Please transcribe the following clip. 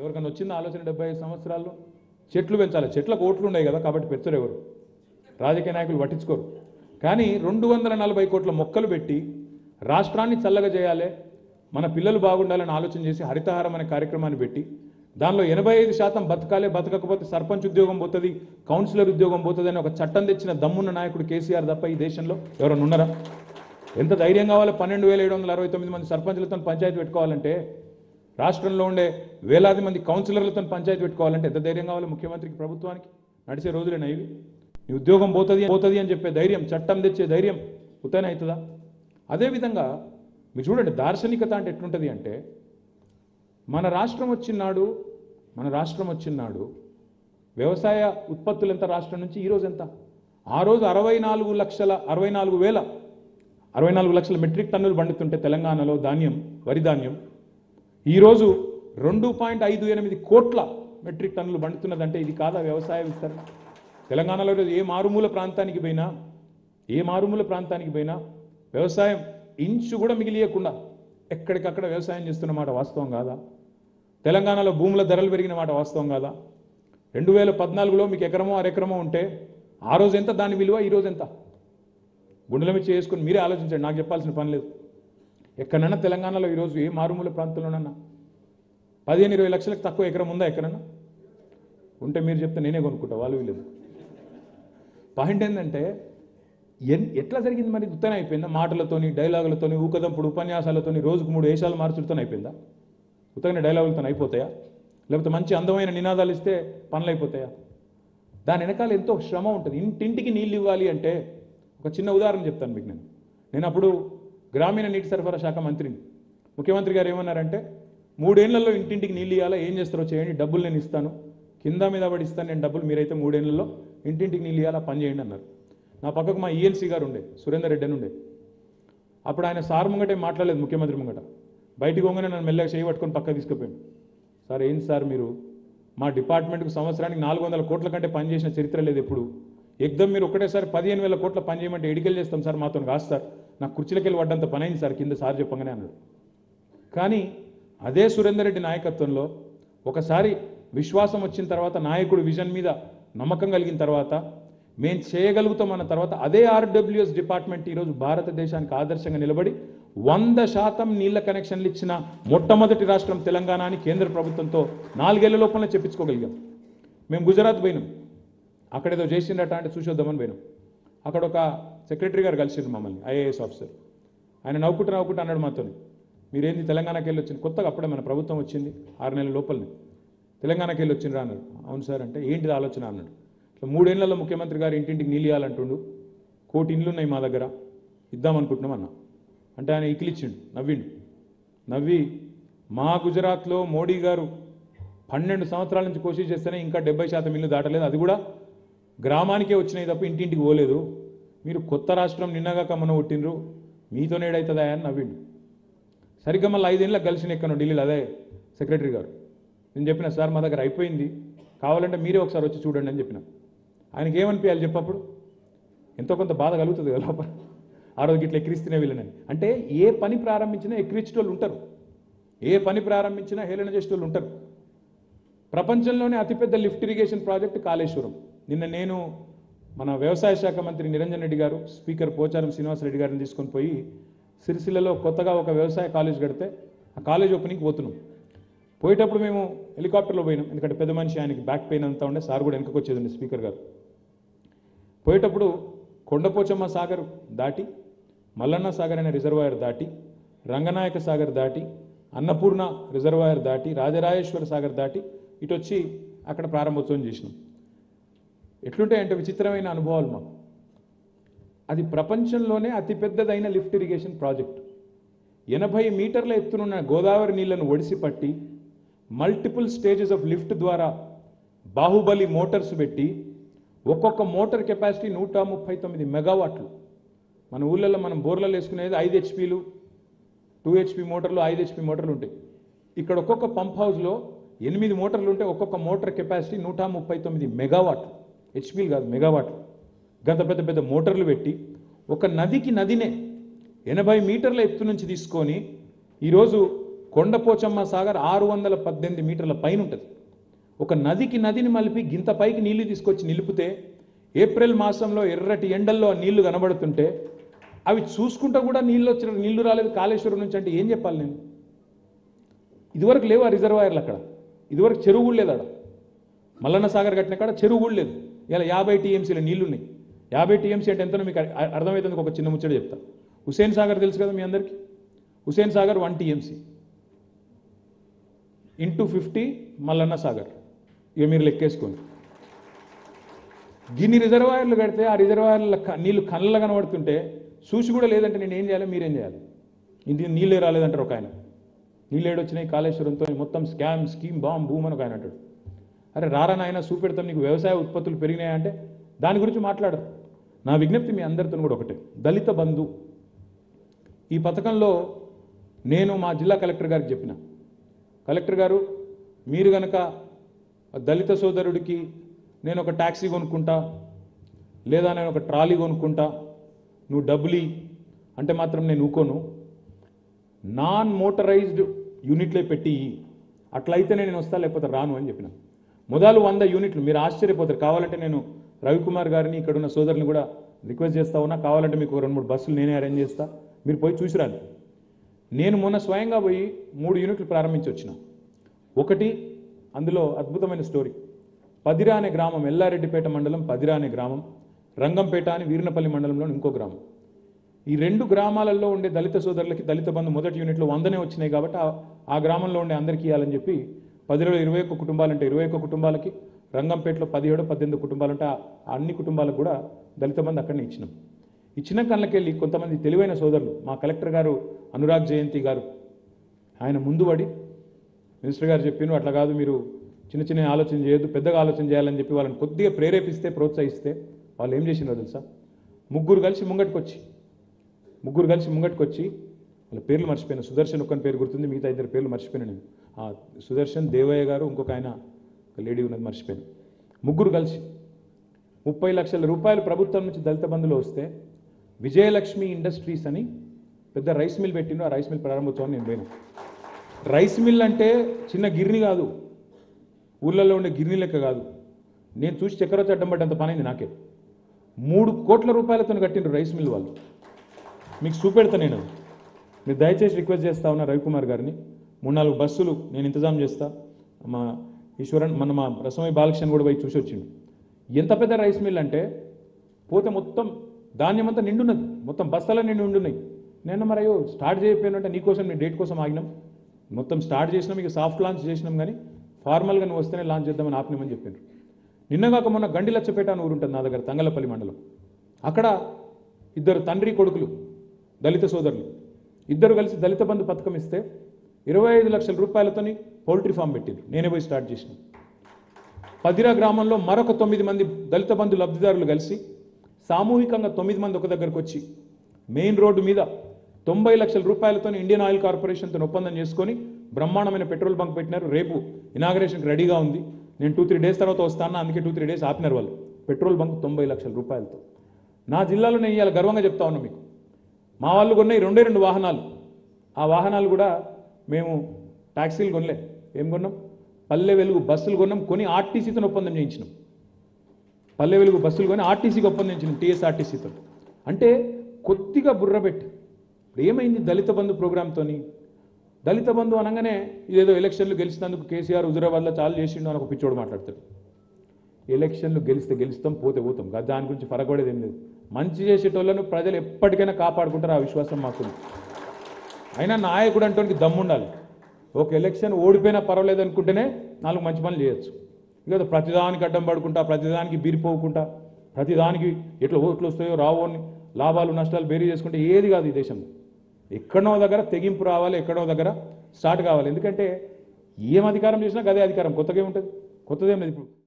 ఎవరికైనా వచ్చింది ఆలోచన డెబ్బై ఐదు సంవత్సరాల్లో చెట్లు పెంచాలి చెట్లకు ఓట్లు ఉన్నాయి కదా కాబట్టి పెంచరు ఎవరు రాజకీయ నాయకులు పట్టించుకోరు కానీ రెండు వందల నలభై కోట్ల మొక్కలు పెట్టి రాష్ట్రాన్ని చల్లగా చేయాలి మన పిల్లలు బాగుండాలని ఆలోచన చేసి హరితహారం అనే కార్యక్రమాన్ని పెట్టి దానిలో ఎనభై ఐదు శాతం బతకాలే బతకకపోతే సర్పంచ్ ఉద్యోగం పోతుంది కౌన్సిలర్ ఉద్యోగం పోతుంది అని ఒక చట్టం తెచ్చిన దమ్మున్న నాయకుడు కేసీఆర్ తప్ప ఈ దేశంలో ఎవరైనా ఉన్నారా ఎంత ధైర్యం కావాలి పన్నెండు వేల ఏడు వందల అరవై తొమ్మిది మంది సర్పంచ్లతో పంచాయతీ పెట్టుకోవాలంటే రాష్ట్రంలో ఉండే వేలాది మంది కౌన్సిలర్లతో పంచాయతీ పెట్టుకోవాలంటే ఎంత ధైర్యం కావాలి ముఖ్యమంత్రికి ప్రభుత్వానికి నడిచే రోజులేనా ఇవి నీ ఉద్యోగం పోతుంది పోతుంది అని చెప్పే ధైర్యం చట్టం తెచ్చే ధైర్యం ఉత్తనే అవుతుందా అదేవిధంగా మీరు చూడండి దార్శనికత అంటే ఎట్లుంటుంది అంటే మన రాష్ట్రం వచ్చినాడు మన రాష్ట్రం వచ్చినాడు వ్యవసాయ ఉత్పత్తులు ఎంత రాష్ట్రం నుంచి ఈరోజు ఎంత ఆ రోజు అరవై నాలుగు లక్షల అరవై నాలుగు వేల అరవై నాలుగు లక్షల మెట్రిక్ టన్నులు పండుతుంటే తెలంగాణలో ధాన్యం వరి ధాన్యం ఈరోజు రెండు పాయింట్ ఐదు ఎనిమిది కోట్ల మెట్రిక్ టన్నులు పండుతున్నదంటే ఇది కాదా వ్యవసాయ విస్తరణ తెలంగాణలో ఈరోజు ఏ మారుమూల ప్రాంతానికి పోయినా ఏ మారుమూల ప్రాంతానికి పోయినా వ్యవసాయం ఇంచు కూడా మిగిలియకుండా ఎక్కడికక్కడ వ్యవసాయం చేస్తున్న మాట వాస్తవం కాదా తెలంగాణలో భూముల ధరలు పెరిగిన మాట వాస్తవం కాదా రెండు వేల పద్నాలుగులో మీకు ఎకరమో అరెకరమో ఉంటే ఆ రోజు ఎంత దాని విలువ ఈ రోజు ఎంత గుండెల మీద చేసుకుని మీరే ఆలోచించండి నాకు చెప్పాల్సిన పని లేదు ఎక్కడన్నా తెలంగాణలో ఈరోజు ఏ మారుమూల ప్రాంతంలోనన్నా పదిహేను ఇరవై లక్షలకు తక్కువ ఎకరం ఉందా ఎక్కడన్నా ఉంటే మీరు చెప్తే నేనే కొనుక్కుంటా వాళ్ళు వీళ్ళు పాయింట్ ఏంటంటే ఎన్ ఎట్లా జరిగింది మరి ఉత్తనే అయిపోయిందా మాటలతోని డైలాగులతోని ఊకదంపుడు ఉపన్యాసాలతోని రోజుకు మూడు వేషాలు మార్చుడుతో అయిపోయిందా ఉత్తగానే డైలాగులతో అయిపోతాయా లేకపోతే మంచి అందమైన నినాదాలు ఇస్తే పనులు అయిపోతాయా దాని వెనకాల ఎంతో శ్రమ ఉంటుంది ఇంటింటికి నీళ్ళు ఇవ్వాలి అంటే ఒక చిన్న ఉదాహరణ చెప్తాను మీకు నేను నేను అప్పుడు గ్రామీణ నీటి సరఫరా శాఖ మంత్రిని ముఖ్యమంత్రి గారు ఏమన్నారంటే మూడేళ్లలో ఇంటింటికి నీళ్ళు ఇవ్వాలా ఏం చేస్తారో చేయండి డబ్బులు నేను ఇస్తాను కింద మీద పడి ఇస్తాను నేను డబ్బులు మీరైతే మూడేళ్లలో ఇంటింటికి నీళ్ళు ఇవ్వాలా పని చేయండి అన్నారు నా పక్కకు మా ఈఎన్సీ గారు ఉండే సురేందర్ రెడ్డి అని ఉండే అప్పుడు ఆయన సార్ ముంగటే మాట్లాడలేదు ముఖ్యమంత్రి ముంగట బయటికి పోగానే నన్ను మెల్లగా చేయి పట్టుకొని పక్క తీసుకుపోయాడు సార్ ఏంటి సార్ మీరు మా డిపార్ట్మెంట్కు సంవత్సరానికి నాలుగు వందల కోట్ల కంటే పనిచేసిన చరిత్ర లేదు ఎప్పుడు ఎగ్దం మీరు ఒకటేసారి పదిహేను వేల కోట్ల పని చేయమంటే ఎడికలు చేస్తాం సార్ మాతో కాదు సార్ నాకు కుర్చీలకి వెళ్ళి పడ్డంత పని అయింది సార్ కింద సార్ చెప్పగానే అన్నాడు కానీ అదే సురేందర్ రెడ్డి నాయకత్వంలో ఒకసారి విశ్వాసం వచ్చిన తర్వాత నాయకుడు విజన్ మీద నమ్మకం కలిగిన తర్వాత మేము చేయగలుగుతాం అన్న తర్వాత అదే ఆర్డబ్ల్యూఎస్ డిపార్ట్మెంట్ ఈరోజు భారతదేశానికి ఆదర్శంగా నిలబడి వంద శాతం నీళ్ల కనెక్షన్లు ఇచ్చిన మొట్టమొదటి రాష్ట్రం తెలంగాణ అని కేంద్ర ప్రభుత్వంతో నాలుగేళ్ల లోపల చెప్పించుకోగలిగాం మేము గుజరాత్ పోయినాం అక్కడేదో చేసిండట అంటే చూసొద్దామని పోయినాం అక్కడ ఒక సెక్రటరీ గారు కలిసిండ్రు మమ్మల్ని ఐఏఎస్ ఆఫీసర్ ఆయన నవ్వుకుంటూ నవ్వుకుంటూ అన్నాడు మాతో మీరేంది తెలంగాణకి వెళ్ళి వచ్చింది కొత్తగా అప్పుడే మన ప్రభుత్వం వచ్చింది ఆరు నెలల లోపలనే తెలంగాణకి వెళ్ళి వచ్చిండ్రా అన్నాడు అవును సార్ అంటే ఏంటిది ఆలోచన అన్నాడు ఇట్లా మూడేళ్లలో ముఖ్యమంత్రి గారు ఇంటింటికి నీళ్ళు ఇవ్వాలంటుండు కోటి ఇండ్లు ఉన్నాయి మా దగ్గర ఇద్దామనుకుంటున్నాం అన్న అంటే ఆయన ఇకిలిచ్చిండు నవ్విండు నవ్వి మా గుజరాత్లో మోడీ గారు పన్నెండు సంవత్సరాల నుంచి కోషిష్ చేస్తేనే ఇంకా డెబ్బై శాతం ఇల్లు దాటలేదు అది కూడా గ్రామానికే వచ్చినాయి తప్ప ఇంటింటికి పోలేదు మీరు కొత్త రాష్ట్రం నిన్నగా కమ్మన పుట్టినరు మీతోనే ఏడవుతుందా అని నవ్విండు సరిగ్గా మళ్ళీ ఐదేళ్ళకి కలిసిన ఎక్కను ఢిల్లీలో అదే సెక్రటరీ గారు నేను చెప్పిన సార్ మా దగ్గర అయిపోయింది కావాలంటే మీరే ఒకసారి వచ్చి చూడండి అని చెప్పిన ఆయనకి ఏమనిపించాలి చెప్పప్పుడు ఎంతో కొంత బాధ కలుగుతుంది కదా లోపల ఆ రోజు ఇట్లా ఎక్కిరిస్తేనే వీళ్ళనని అంటే ఏ పని ప్రారంభించినా ఎక్కిరించేటోళ్ళు ఉంటారు ఏ పని ప్రారంభించినా హేళన చేసేటోళ్ళు ఉంటారు ప్రపంచంలోనే అతిపెద్ద లిఫ్ట్ ఇరిగేషన్ ప్రాజెక్ట్ కాళేశ్వరం నిన్న నేను మన వ్యవసాయ శాఖ మంత్రి నిరంజన్ రెడ్డి గారు స్పీకర్ పోచారం శ్రీనివాసరెడ్డి గారిని తీసుకొని పోయి సిరిసిల్లలో కొత్తగా ఒక వ్యవసాయ కాలేజ్ కడితే ఆ కాలేజ్ ఓపెనింగ్కి పోతున్నాం పోయేటప్పుడు మేము హెలికాప్టర్లో పోయినాం ఎందుకంటే పెద్ద మనిషి ఆయనకి బ్యాక్ పెయిన్ అంతా ఉండే సార్ కూడా వెనకకు వచ్చేదండి స్పీకర్ గారు పోయేటప్పుడు కొండపోచమ్మ సాగర్ దాటి మల్లన్న సాగర్ అనే రిజర్వాయర్ దాటి రంగనాయక సాగర్ దాటి అన్నపూర్ణ రిజర్వాయర్ దాటి రాజరాజేశ్వర సాగర్ దాటి ఇటు వచ్చి అక్కడ ప్రారంభోత్సవం చేసినాం ఎట్లుంటాయంటే విచిత్రమైన అనుభవాలు మాకు అది ప్రపంచంలోనే అతిపెద్దదైన లిఫ్ట్ ఇరిగేషన్ ప్రాజెక్ట్ ఎనభై మీటర్ల ఎత్తునున్న గోదావరి నీళ్లను ఒడిసి పట్టి మల్టిపుల్ స్టేజెస్ ఆఫ్ లిఫ్ట్ ద్వారా బాహుబలి మోటార్స్ పెట్టి ఒక్కొక్క మోటార్ కెపాసిటీ నూట ముప్పై తొమ్మిది మెగావాట్లు మన ఊళ్ళల్లో మనం బోర్లలో వేసుకునేది ఐదు హెచ్పీలు టూ హెచ్పి మోటార్లు ఐదు హెచ్పి మోటార్లు ఉంటాయి ఇక్కడ ఒక్కొక్క పంప్ హౌస్లో ఎనిమిది మోటార్లు ఉంటే ఒక్కొక్క మోటార్ కెపాసిటీ నూట ముప్పై తొమ్మిది మెగావాట్లు హెచ్పీలు కాదు మెగావాట్లు గంత పెద్ద పెద్ద మోటార్లు పెట్టి ఒక నదికి నదినే ఎనభై మీటర్ల ఎత్తు నుంచి తీసుకొని ఈరోజు కొండపోచమ్మ సాగర్ ఆరు వందల పద్దెనిమిది మీటర్ల పైన ఉంటుంది ఒక నదికి నదిని మలిపి గింత పైకి నీళ్లు తీసుకొచ్చి నిలిపితే ఏప్రిల్ మాసంలో ఎర్రటి ఎండల్లో ఆ నీళ్లు కనబడుతుంటే అవి చూసుకుంటా కూడా నీళ్ళు వచ్చిన నీళ్లు రాలేదు కాళేశ్వరం నుంచి అంటే ఏం చెప్పాలి నేను ఇదివరకు లేవు ఆ రిజర్వాయర్లు అక్కడ ఇదివరకు చెరువు కూడా లేదు అక్కడ మల్లన్న సాగర్ కట్టిన కాడ చెరువు కూడా లేదు ఇలా యాభై టీఎంసీల నీళ్లు ఉన్నాయి యాభై టీఎంసీ అంటే ఎంతనో మీకు అ- అర్థమవుతుంది ఒక చిన్న ముచ్చట చెప్తా హుసేన్ సాగర్ తెలుసు కదా మీ అందరికీ Hussain Sagar one TMC into fifty Mallanna Sagar ఇక మీరు లెక్కేసుకోండి గిన్ని రిజర్వాయర్లు కడితే ఆ రిజర్వాయర్ల క- నీళ్లు కళ్ళ కనబడుతుంటే చూసి కూడా లేదంటే నేను ఏం చేయాలి మీరేం చేయాలి ఇంటి నీళ్ళే రాలేదంటారు ఒక ఆయన నీళ్ళు ఏడొచ్చినాయి కాళేశ్వరంతో మొత్తం స్కామ్ స్కీమ్ బాంబ్ భూమ్ అని ఒక ఆయన అంటాడు అరే రారా నాయన చూపెడతాం నీకు వ్యవసాయ ఉత్పత్తులు పెరిగినాయంటే దాని గురించి మాట్లాడరు నా విజ్ఞప్తి మీ అందరితో కూడా ఒకటే దళిత బంధు ఈ పథకంలో నేను మా జిల్లా కలెక్టర్ గారికి చెప్పిన కలెక్టర్ గారు మీరు గనక దళిత సోదరుడికి నేను ఒక ట్యాక్సీ కొనుక్కుంటా లేదా నేను ఒక ట్రాలీ కొనుక్కుంటా నువ్వు డబ్బులి అంటే మాత్రం నేను ఊకోను నాన్ మోటరైజ్డ్ యూనిట్లే పెట్టి ఇయ్యి. అట్లయితే నేను వస్తా లేకపోతే రాను అని చెప్పిన మొదలు వంద యూనిట్లు మీరు ఆశ్చర్యపోతారు కావాలంటే నేను రవికుమార్ గారిని ఇక్కడ ఉన్న సోదరుని కూడా రిక్వెస్ట్ చేస్తా ఉన్నా కావాలంటే మీకు ఒక రెండు మూడు బస్సులు నేనే అరేంజ్ చేస్తా మీరు పోయి చూసి రండి నేను మొన్న స్వయంగా పోయి మూడు యూనిట్లు ప్రారంభించి వచ్చిన ఒకటి అందులో అద్భుతమైన స్టోరీ పదిరా అనే గ్రామం ఎల్లారెడ్డిపేట మండలం పదిరా అనే గ్రామం రంగంపేట అని వీరినపల్లి మండలంలో ఇంకో గ్రామం ఈ రెండు గ్రామాలలో ఉండే దళిత సోదరులకి దళిత బంధు మొదటి యూనిట్లో వందనే వచ్చినాయి కాబట్టి ఆ- ఆ గ్రామంలో ఉండే అందరికీ ఇవ్వాలని చెప్పి పదిలో ఇరవై ఒక్క కుటుంబాలు అంటే ఇరవై ఒక్క కుటుంబాలకి రంగంపేటలో పదిహేడు పద్దెనిమిది కుటుంబాలు ఉంటే ఆ ఆ అన్ని కుటుంబాలకు కూడా దళిత బంధు అక్కడనే ఇచ్చినాం ఇచ్చిన కళ్ళకెళ్ళి కొంతమంది తెలివైన సోదరులు మా కలెక్టర్ గారు అనురాగ్ జయంతి గారు ఆయన ముందు పడి మినిస్టర్ గారు చెప్పిన అట్లా కాదు మీరు చిన్న చిన్న ఆలోచన చేయొద్దు పెద్దగా ఆలోచన చేయాలని చెప్పి వాళ్ళని కొద్దిగా ప్రేరేపిస్తే ప్రోత్సహిస్తే వాళ్ళు ఏం చేసినారో తెలుసా ముగ్గురు కలిసి ముంగటికొచ్చి ముగ్గురు కలిసి ముంగటికొచ్చి వాళ్ళ పేర్లు మర్చిపోయిన సుదర్శన్ ఒక్కని పేరు గుర్తుంది మిగతా ఇద్దరు పేర్లు మర్చిపోయినా నేను ఆ సుదర్శన్ దేవయ్య గారు ఇంకొక ఆయన ఒక లేడీ ఉన్నది మర్చిపోయాను ముగ్గురు కలిసి ముప్పై లక్షల రూపాయలు ప్రభుత్వం నుంచి దళిత బంధులో వస్తే విజయలక్ష్మి ఇండస్ట్రీస్ అని పెద్ద రైస్ మిల్ పెట్టిండు ఆ రైస్ మిల్ ప్రారంభోత్సవం నేను పోయినా రైస్ మిల్ అంటే చిన్న గిర్ని కాదు ఊళ్ళల్లో ఉండే గిర్ని లెక్క కాదు నేను చూసి చక్కెర వచ్చి అడ్డం పడ్డంత పని అయింది నాకే మూడు కోట్ల రూపాయలతో కట్టిండ్రు రైస్ మిల్ వాళ్ళు మీకు చూపెడతా నేను మీరు దయచేసి రిక్వెస్ట్ చేస్తా ఉన్నా రవికుమార్ గారిని మూడు నాలుగు బస్సులు నేను ఇంతజాం చేస్తా మా ఈశ్వరన్ మన మా రసమై బాలకృష్ణ కూడా పోయి చూసి వచ్చిండు ఎంత పెద్ద రైస్ మిల్ అంటే పోతే మొత్తం ధాన్యం అంతా నిండున్నది మొత్తం బస్తాల నిండి ఉండున్నాయి నేను మరి అయ్యో స్టార్ట్ చేయకపోయినంటే నీకోసం నీ డేట్ కోసం ఆగినాం మొత్తం స్టార్ట్ చేసినాం ఇక సాఫ్ట్ లాంచ్ చేసినాం కానీ ఫార్మల్గా నువ్వు వస్తేనే లాంచ్ చేద్దామని ఆపినామని చెప్పారు నిన్నగాక మొన్న గండి లచ్చపేట అని ఊరు ఉంటుంది నా దగ్గర తంగలపల్లి మండలం అక్కడ ఇద్దరు తండ్రి కొడుకులు దళిత సోదరులు ఇద్దరు కలిసి దళిత బంధు పథకం ఇస్తే ఇరవై ఐదు లక్షల రూపాయలతోని పౌల్ట్రీ ఫామ్ పెట్టిండ్రు నేనే పోయి స్టార్ట్ చేసిన పదిరా గ్రామంలో మరొక తొమ్మిది మంది దళిత బంధు లబ్ధిదారులు కలిసి సామూహికంగా తొమ్మిది మంది ఒక దగ్గరకు వచ్చి మెయిన్ రోడ్డు మీద తొంభై లక్షల రూపాయలతో ఇండియన్ ఆయిల్ కార్పొరేషన్తో ఒప్పందం చేసుకొని బ్రహ్మాండమైన పెట్రోల్ బంక్ పెట్టినారు రేపు ఇనాగరేషన్కి రెడీగా ఉంది నేను టూ త్రీ డేస్ తర్వాత వస్తాను అందుకే టూ త్రీ డేస్ ఆపినారు వాళ్ళు పెట్రోల్ బంక్ తొంభై లక్షల రూపాయలతో నా జిల్లాలో నేను ఇవాళ గర్వంగా చెప్తా ఉన్నా మీకు మా వాళ్ళు కొన్నాయి రెండే రెండు వాహనాలు ఆ వాహనాలు కూడా మేము ట్యాక్సీలు కొనలే ఏం కొన్నాం పల్లె వెలుగు బస్సులు కొన్నాం కొని ఆర్టీసీతో ఒప్పందం చేయించినాం పల్లె వెలుగు బస్సులు కొని ఆర్టీసీకి ఒప్పందం చేయించినాం టీఎస్ఆర్టీసీతో అంటే కొద్దిగా బుర్ర పెట్టి ఇప్పుడు ఏమైంది దళిత బంధు ప్రోగ్రామ్తోని దళిత బంధు అనగానే ఇదేదో ఎలక్షన్లు గెలిచినందుకు కేసీఆర్ హుజురాబాద్లో చాలా చేసిండు అని ఒక పిచ్చోడు మాట్లాడతాడు ఎలక్షన్లు గెలిస్తే గెలుస్తాం పోతే పోతాం కాదు దాని గురించి ఫరగొడేది ఏం లేదు మంచి చేసేటోళ్ళను ప్రజలు ఎప్పటికైనా కాపాడుకుంటారు ఆ విశ్వాసం మాకుంది అయినా నాయకుడు అంటానికి దమ్ముండాలి ఒక ఎలక్షన్ ఓడిపోయినా పర్వాలేదు అనుకుంటేనే నాలుగు మంచి పనులు చేయొచ్చు ఇక ప్రతిదానికి అడ్డం పడుకుంటా ప్రతిదానికి బీరిపోకుండా ప్రతిదానికి ఎట్లా ఓట్లు వస్తాయో రావో అని లాభాలు నష్టాలు బేరీ చేసుకుంటే ఏది కాదు ఈ దేశంలో ఎక్కడో దగ్గర తెగింపు రావాలి ఎక్కడో దగ్గర స్టార్ట్ కావాలి ఎందుకంటే ఏం అధికారం చేసినా గదే అధికారం కొత్తగా ఏముంటుంది కొత్తదేం లేదు ఇప్పుడు